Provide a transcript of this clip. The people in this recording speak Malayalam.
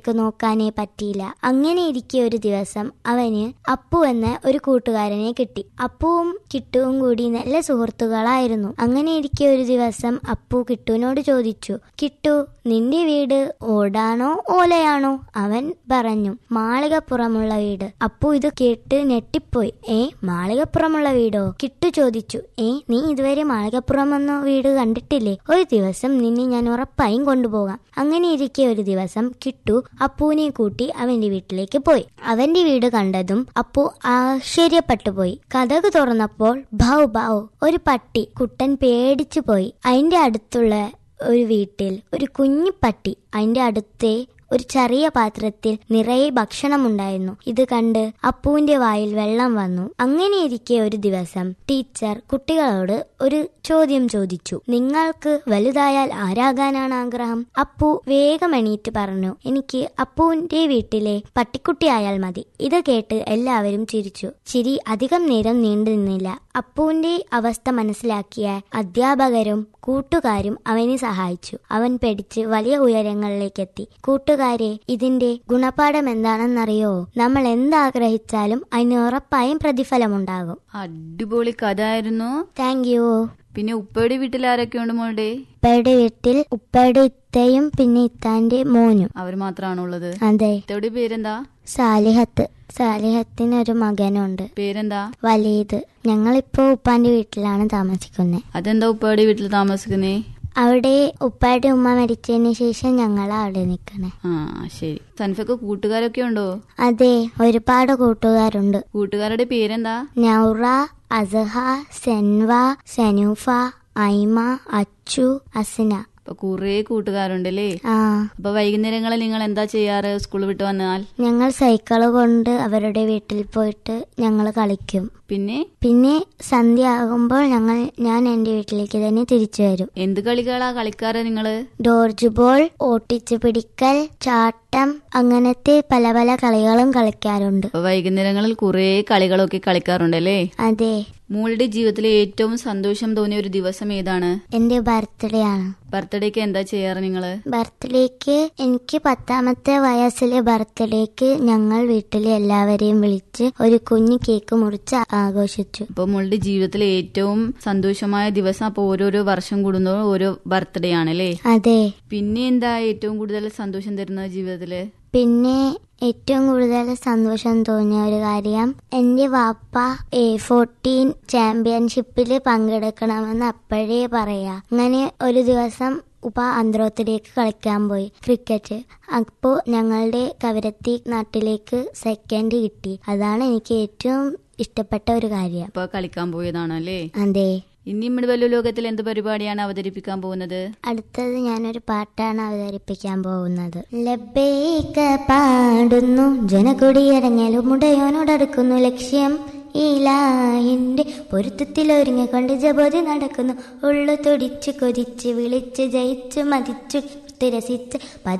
നോക്കാനേ പറ്റിയില്ല അങ്ങനെ ഇരിക്കെ ഒരു ദിവസം അവന് അപ്പു എന്ന ഒരു കൂട്ടുകാരനെ കിട്ടി അപ്പുവും കിട്ടുവും കൂടി നല്ല സുഹൃത്തുക്കളായിരുന്നു അങ്ങനെ ഇരിക്കെ ഒരു ദിവസം അപ്പു കിട്ടുവിനോട് ചോദിച്ചു കിട്ടു നിന്റെ വീട് ഓടാണോ ഓലയാണോ അവൻ പറഞ്ഞു മാളികപ്പുറമുള്ള വീട് അപ്പു ഇത് കേട്ട് ഞെട്ടിപ്പോയി ഏ മാളികപ്പുറമുള്ള വീടോ കിട്ടു ചോദിച്ചു ഏ നീ ഇതുവരെ മാളികപ്പുറമെന്ന വീട് കണ്ടിട്ടില്ലേ ഒരു ദിവസം നിന്നെ ഞാൻ ഉറപ്പായും കൊണ്ടുപോകാം അങ്ങനെ ഇരിക്കെ ഒരു ദിവസം കിട്ടു അപ്പുവിനെ കൂട്ടി അവന്റെ വീട്ടിലേക്ക് പോയി അവന്റെ വീട് കണ്ടതും അപ്പു ആശ്ചര്യപ്പെട്ടു പോയി കഥക് തുറന്നപ്പോൾ ഭൗ ഭൗ ഒരു പട്ടി കുട്ടൻ പേടിച്ചു പോയി അതിന്റെ അടുത്തുള്ള ഒരു വീട്ടിൽ ഒരു കുഞ്ഞു പട്ടി അതിന്റെ അടുത്തേ ഒരു ചെറിയ പാത്രത്തിൽ നിറയെ ഭക്ഷണമുണ്ടായിരുന്നു ഇത് കണ്ട് അപ്പുവിന്റെ വായിൽ വെള്ളം വന്നു അങ്ങനെയിരിക്കെ ഒരു ദിവസം ടീച്ചർ കുട്ടികളോട് ഒരു ചോദ്യം ചോദിച്ചു നിങ്ങൾക്ക് വലുതായാൽ ആരാകാനാണ് ആഗ്രഹം അപ്പു വേഗം എണീറ്റ് പറഞ്ഞു എനിക്ക് അപ്പുവിന്റെ വീട്ടിലെ പട്ടിക്കുട്ടിയായാൽ മതി ഇത് കേട്ട് എല്ലാവരും ചിരിച്ചു ചിരി അധികം നേരം നീണ്ടു നിന്നില്ല അപ്പുവിന്റെ അവസ്ഥ മനസ്സിലാക്കിയ അധ്യാപകരും കൂട്ടുകാരും അവനെ സഹായിച്ചു അവൻ പഠിച്ച് വലിയ ഉയരങ്ങളിലേക്കെത്തി കൂട്ടുകാരെ ഇതിന്റെ ഗുണപാഠം എന്താണെന്നറിയോ നമ്മൾ എന്താഗ്രഹിച്ചാലും അതിന് ഉറപ്പായും പ്രതിഫലമുണ്ടാകും അടിപൊളി കഥ ആയിരുന്നു താങ്ക് യു പിന്നെ ഉപ്പയുടെ വീട്ടിൽ ആരൊക്കെയുണ്ട് മോളുടെ ഉപ്പയുടെ വീട്ടിൽ ഉപ്പയുടെ ഇത്തയും പിന്നെ ഇത്താന്റെ മോനും അവർ മാത്രമാണോ ഉള്ളത് അതെ ഇത്തയുടെ പേരെന്താ സാലിഹത്ത് സാലിഹത്തിന് ഒരു മകനുണ്ട് പേരെന്താ വലീത് ഞങ്ങളിപ്പോ ഉപ്പാന്റെ വീട്ടിലാണ് താമസിക്കുന്നത് അതെന്താ ഉപ്പയുടെ വീട്ടിൽ താമസിക്കുന്നേ അവിടെ ഉപ്പായുടെ ഉമ്മ മരിച്ചതിന് ശേഷം ഞങ്ങളാ അവിടെ നിൽക്കണേ ആ ശരി സൻഫക്ക് കൂട്ടുകാരൊക്കെ ഉണ്ടോ അതെ ഒരുപാട് കൂട്ടുകാരുണ്ട് കൂട്ടുകാരുടെ പേരെന്താ നൗറ അസഹ സെൻവ സെനൂഫ ഐമ അച്ചു അസിന അപ്പൊ കുറേ കൂട്ടുകാരുണ്ടല്ലേ ആ അപ്പൊ വൈകുന്നേരങ്ങളിൽ നിങ്ങൾ എന്താ ചെയ്യാറ് സ്കൂൾ വിട്ട് വന്നാൽ ഞങ്ങൾ സൈക്കിള് കൊണ്ട് അവരുടെ വീട്ടിൽ പോയിട്ട് ഞങ്ങൾ കളിക്കും പിന്നെ പിന്നെ സന്ധ്യ ആകുമ്പോൾ ഞങ്ങൾ ഞാൻ എന്റെ വീട്ടിലേക്ക് തന്നെ തിരിച്ചു വരും എന്ത് കളികളാ കളിക്കാറ് നിങ്ങള് ഡോർജ് ബോൾ ഓട്ടിച്ചു പിടിക്കൽ ചാട്ടം അങ്ങനത്തെ പല പല കളികളും കളിക്കാറുണ്ട് അപ്പൊ വൈകുന്നേരങ്ങളിൽ കുറേ കളികളൊക്കെ കളിക്കാറുണ്ടല്ലേ അതെ മോളുടെ ജീവിതത്തിലെ ഏറ്റവും സന്തോഷം തോന്നിയ ഒരു ദിവസം ഏതാണ് എന്റെ ബർത്ത്ഡേ ആണ് ബർത്ത്ഡേക്ക് എന്താ ചെയ്യാറ് നിങ്ങള് ബർത്ത്ഡേക്ക് എനിക്ക് പത്താമത്തെ വയസ്സിലെ ബർത്ത്ഡേക്ക് ഞങ്ങൾ വീട്ടിലെ എല്ലാവരെയും വിളിച്ച് ഒരു കുഞ്ഞു കേക്ക് മുറിച്ച് ആഘോഷിച്ചു അപ്പൊ മോളുടെ ജീവിതത്തിലെ ഏറ്റവും സന്തോഷമായ ദിവസം അപ്പൊ ഓരോരോ വർഷം കൂടുന്നതോ ഓരോ ബർത്ത്ഡേ ആണല്ലേ അതെ പിന്നെ എന്താ ഏറ്റവും കൂടുതൽ സന്തോഷം തരുന്നത് ജീവിതത്തില് പിന്നെ ഏറ്റവും കൂടുതൽ സന്തോഷം തോന്നിയ ഒരു കാര്യം എന്റെ വാപ്പ എ ഫോർട്ടീൻ ചാമ്പ്യൻഷിപ്പിൽ പങ്കെടുക്കണമെന്ന് അപ്പോഴേ പറയാ അങ്ങനെ ഒരു ദിവസം ഉപ്പ അന്ത്രോത്തിലേക്ക് കളിക്കാൻ പോയി ക്രിക്കറ്റ് അപ്പോൾ ഞങ്ങളുടെ കവരത്തി നാട്ടിലേക്ക് സെക്കൻഡ് കിട്ടി അതാണ് എനിക്ക് ഏറ്റവും ഇഷ്ടപ്പെട്ട ഒരു കാര്യം അപ്പൊ കളിക്കാൻ പോയതാണല്ലേ അതെ ഇനി നമ്മുടെ വലിയ ലോകത്തിൽ എന്ത് പരിപാടിയാണ് അവതരിപ്പിക്കാൻ പോകുന്നത് അടുത്തത് ഞാനൊരു പാട്ടാണ് അവതരിപ്പിക്കാൻ പോകുന്നത് ലബേക്ക പാടുന്നു ജനകൊടിയിറങ്ങലും മുടയോനോടടുക്കുന്നു ലക്ഷ്യം ഈലായിന്റെ പൊരുത്തത്തിൽ ഒരുങ്ങിക്കൊണ്ട് ജപോതി നടക്കുന്നു ഉള്ളു തുടിച്ച് കൊതിച്ച് വിളിച്ച് ജയിച്ച് മതിച്ചു രസിച്ച്